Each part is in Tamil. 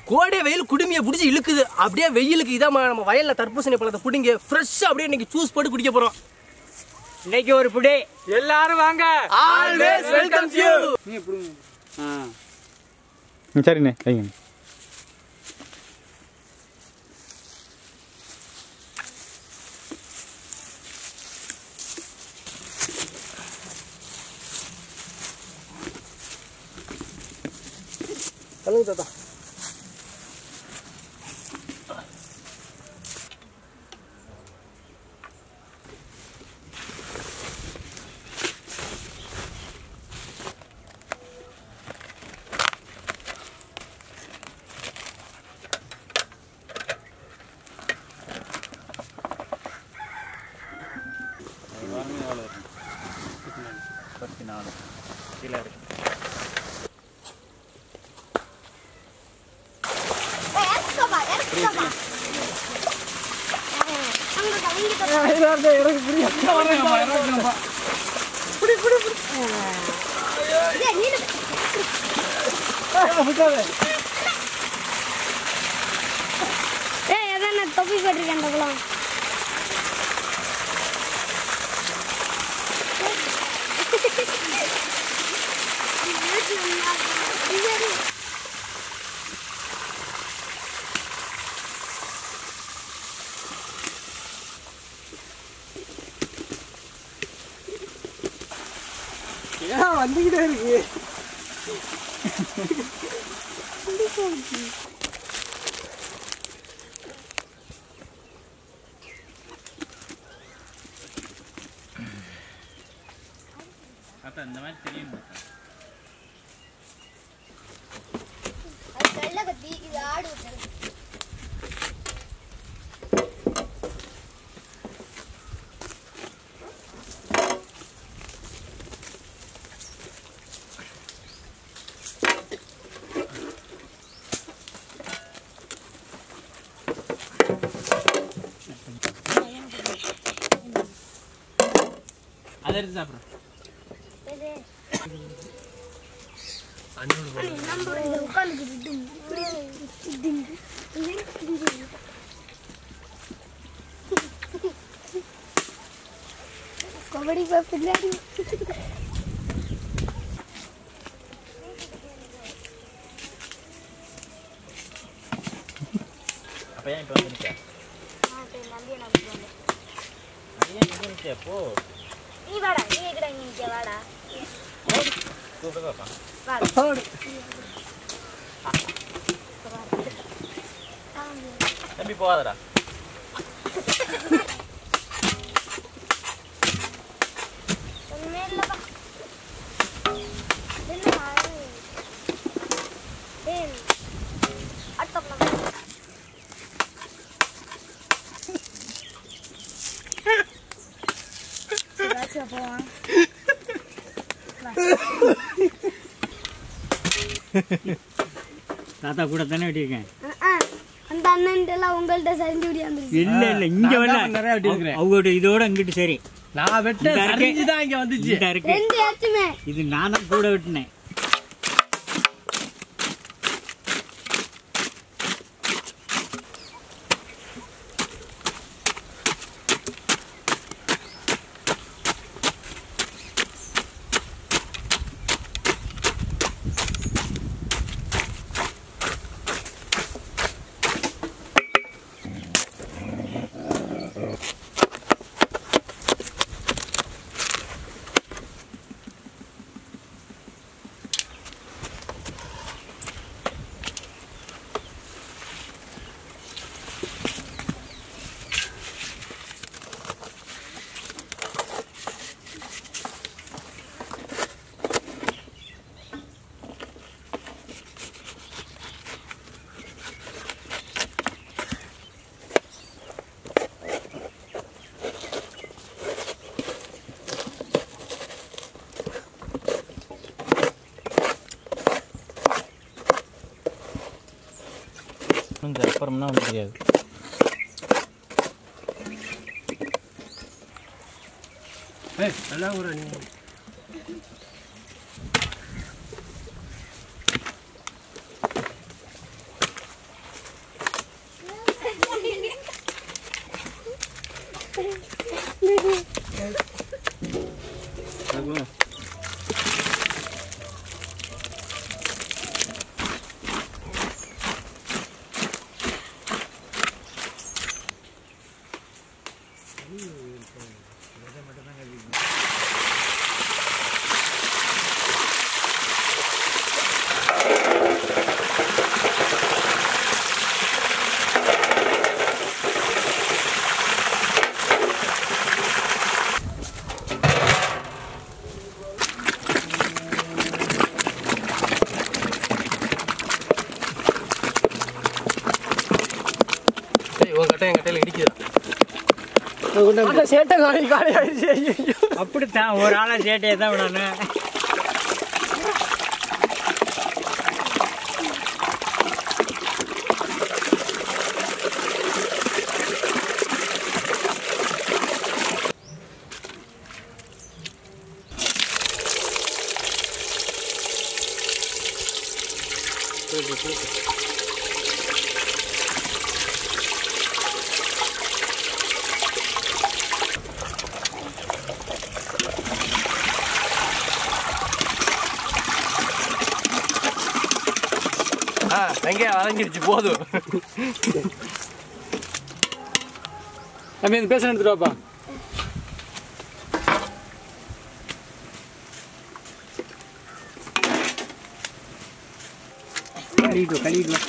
கோடை வெயில் குடுமியை பிடிச்சி இழுக்குது அப்படியே வெயிலுக்கு இதான் நம்ம வயல்ல தர்பூசணி பழத்தை பிடிங்க ஃப்ரெஷ்ஷாக அப்படியே இன்னைக்கு ஜூஸ் போட்டு குடிக்க போறோம் இன்னைக்கு ஒரு புடி எல்லாரும் வாங்க ஆல்வேஸ் வெல்கம் யூ ம் சரிண்ணே வைங்க சொல்லுங்க தாத்தா முப்பத்தி நாலு கீழே இருக்கு ஏய் அதான் நான் தொப்பி போட்டிருக்கேன் அந்த குளம் ஏன் வந்துகிட்டே இருக்கு அப்போ இந்த மாதிரி தெரியும் வெள்ளை கத்தி இது ஆடு அதை எடுத்து சாப்பிட்றேன் கபடி பின்னாடி அப்போ ஏன் இப்போ வந்து நிற்க அது ஏன் இங்கே நிற்க போ நீ வாடா நீ எங்கடா இங்க நிக்க வாடா கூப்பிட்டு பார்ப்பா தம்பி போகாதடா கொஞ்சம் மேல வா நில்லுமா ஏய் அட்டப்பா போவான் தாத்தா கூட தானே வெட்டியிருக்கேன் அந்த அண்ணன் எல்லாம் உங்கள்ட்ட சரிஞ்சு விடியாந்துருச்சு இல்ல இல்ல இங்க நான் வரல தான் நிறைய வெட்டியிருக்கிறேன். அவங்களோட இதோட இங்கிட்டு சரி நான் வெட்ட இந்த இருக்கு. சரிஞ்சு தான் இங்க வந்துச்சு இந்த இருக்கு ரெண்டு ஏத்துமே இது நானும் கூட வெட்டினேன் கொஞ்சம் அப்புறம்னா வந்து தெரியாது ஏய் நல்லா ஒரு நீ கட்டை என் கட்டையில இடிக்குது அந்த சேட்டை காலி காலி ஆயிடுச்சு ஐயோ அப்படித்தான் ஒரு ஆளா சேட்டையை தான் விடணும் ஆ வெங்காயம் வதங்கிடுச்சு போதும் தம்பி இந்த பேச எடுத்துட்டு வாப்பா கழுவிட்டு வா, கழுவிட்டு வா.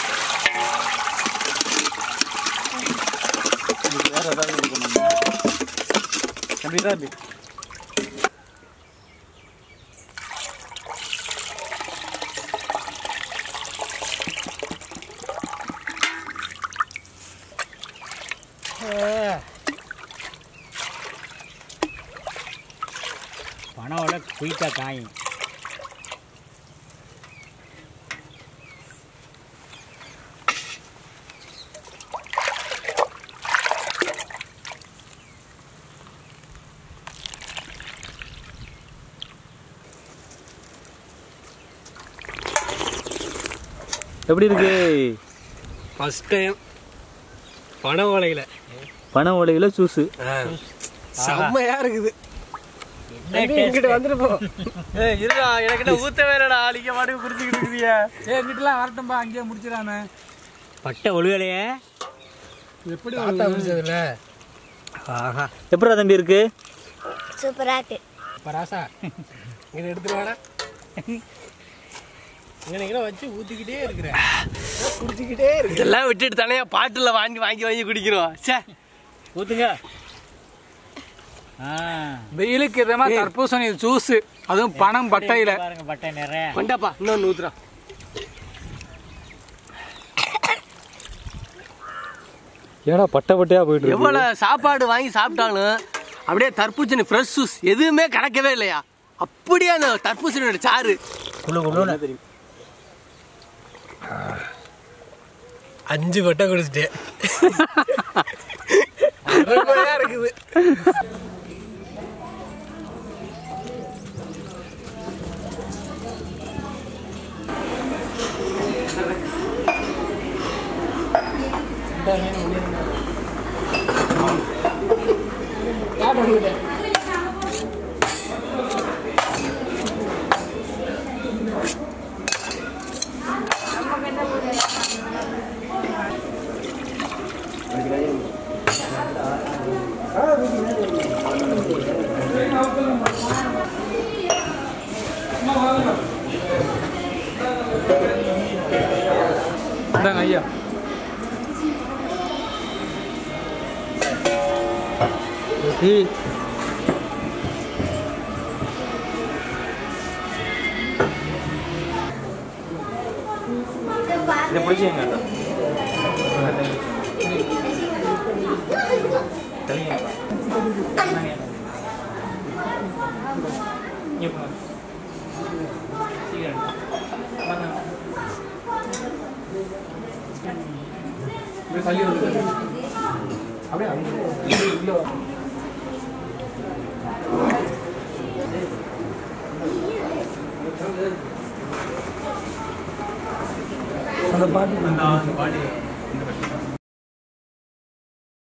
தம்பி தான் தம்பி பனவோட குயிக்கா காயும் எப்படி இருக்கு ஃபர்ஸ்ட் டைம் பனை ஓலையில பனை ஓலையில சூசு செம்மையா இருக்குது இங்கிட்டு வந்துட்டு போ ஏய் இருடா எனக்கு என்ன ஊத்த வேறடா அழிக்க மாட்டேங்க குடிச்சிக்கிட்டு இருக்கிறியா ஏ இங்கிட்டலாம் வரட்டும்பா அங்கேயே முடிச்சிடானே பட்டை ஒழுகலையே எப்படி தாத்தா குடிச்சதுல ஆஹா எப்படா தம்பி இருக்கு சூப்பராக இருக்கு பராசா இங்க எடுத்துட்டு வாடா இங்க நீங்க வச்சு ஊத்திக்கிட்டே இருக்கிறேன் குடிச்சிக்கிட்டே இருக்கு இதெல்லாம் விட்டுட்டு தானே பாட்டில் வாங்கி வாங்கி வாங்கி குடிக்கிறோம் சே ஊத்துங்க ஆ வெயிலுக்கு இதமா தர்பூசணி ஜூஸ் அதுவும் பணம் பட்டையில பாருங்க பட்டை நிறைய கொண்டாப்பா இன்னொன்று ஊத்துறா ஏடா பட்டை பட்டையா போயிட்டு எவ்வளவு சாப்பாடு வாங்கி சாப்பிட்டாலும் அப்படியே தர்பூசணி ஃப்ரெஷ் ஜூஸ் எதுவுமே கிடைக்கவே இல்லையா அப்படியே அந்த தர்பூசணியோட சாறு குழு குழு அஞ்சு வட்டை குடிச்சிட்டேன் அருமையா இருக்குது இந்தாங்க ஐயா இதை பிடிச்சிங்க அந்த பாட்டு